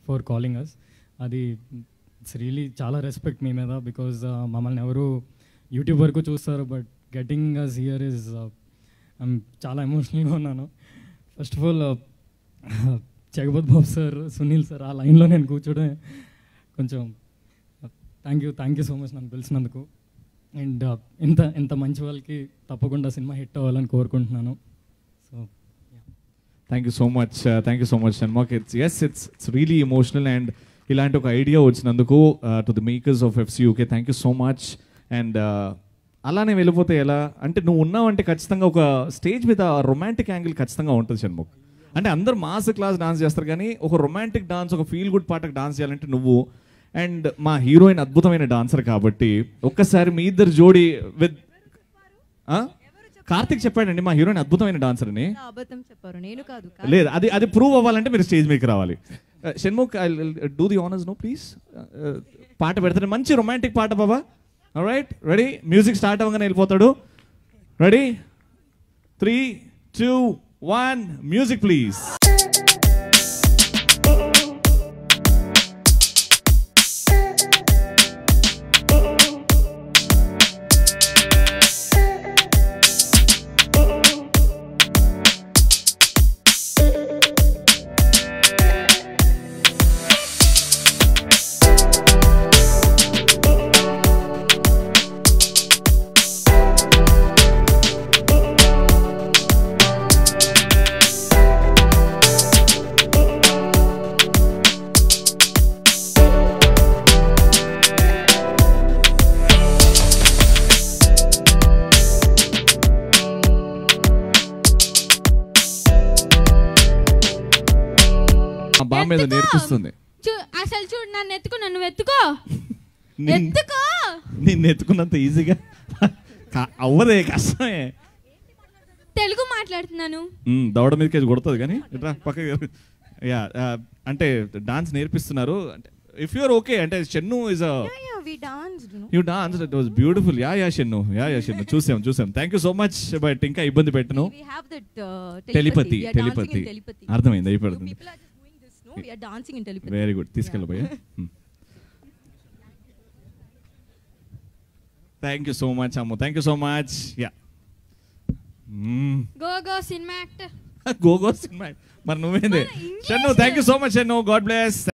For calling us అది it's really చాలా respect మీ మీద బికాజ్ మమ్మల్ని ఎవరు యూట్యూబ్ వరకు చూస్తారు but getting us here is చాలా ఎమోషనల్గా ఉన్నాను first of all Jagapathi Babu sir Sunil sir ఆ లైన్లో నేను కూర్చోవడం కొంచెం thank you thank you so much నన్ను పిలిచినందుకు అండ్ ఇంత ఇంత మంచి వాళ్ళకి తప్పకుండా సినిమా హిట్ అవ్వాలని కోరుకుంటున్నాను so thank you so much thank you so much Shanmukh it's yes it's it's really emotional and ఇలాంటి ఒక ఐడియా వచ్చినందుకు to the makers of FC UK thank you so much and అలానే వెళ్ళిపోతే ఎలా అంటే నువ్వు ఉన్నావంటే ఖచ్చితంగా ఒక స్టేజ్ మీద రొమాంటిక్ యాంగిల్ ఖచ్చితంగా ఉంటుంది షణ్ముఖ్ అంటే అందరు మాస్ క్లాస్ డాన్స్ చేస్తారు కానీ ఒక రొమాంటిక్ డాన్స్ ఒక ఫీల్ గుడ్ పాటకు డాన్స్ చేయాలంటే నువ్వు అండ్ మా హీరోయిన్ అద్భుతమైన డాన్సర్ కాబట్టి ఒక్కసారి మీ ఇద్దరు జోడి విత్ కార్తిక్ చెప్పాడండి మా హీరోయిన్ అద్భుతమైన డాన్సర్ అని అబద్ధం చెప్పారు నేను కాదు లేదు అది అది ప్రూవ్ అవ్వాలంటే మీరు స్టేజ్ మీదకి రావాలి Shanmukh I do the honours no please పాట పెడతాడు మంచి రొమాంటిక్ పాట బాబా రైట్ రెడీ మ్యూజిక్ స్టార్ట్ అవ్వగానే వెళ్ళిపోతాడు ready three two one music please మా బామ్మ మీద ఎత్తుకో. నేర్పిస్తుంది చూ- అసలు చూడు నన్ను ఎత్తుకో నన్ను ఎత్తుకో నిన్- ఎత్తుకో నిన్ను ఎత్తుకున్నంత ఈజీగా కా- అవ్వదే కష్టమే తెలుగు మాట్లాడుతున్నాను మ్మ్, దవడ మీదకి కొడుతుంది కానీ ఇట్రా పక్కకి యా అంటే డాన్స్ నేర్పిస్తున్నారు అంటే ఇఫ్ యూఆర్ ఓకే అంటే Shannu is a we danced no you dance it was beautiful ya ya Shannu ya ya Shannu చూసాం చూసాం thank you so much but ఇంకా ఇబ్బంది పెట్టను we have that uh, telepathy telepathy. We are dancing telepathy in telepathy. అర్థమైంది No, అయిపోతుంది people are just doing this, no? We are dancing in telepathy. Very good తీసుకెళ్ళబోయా thank you so much Ammu thank you so much ya go go cinema actor go go cinema మరి నువ్వేంది Shannu thank you so much Shannu god bless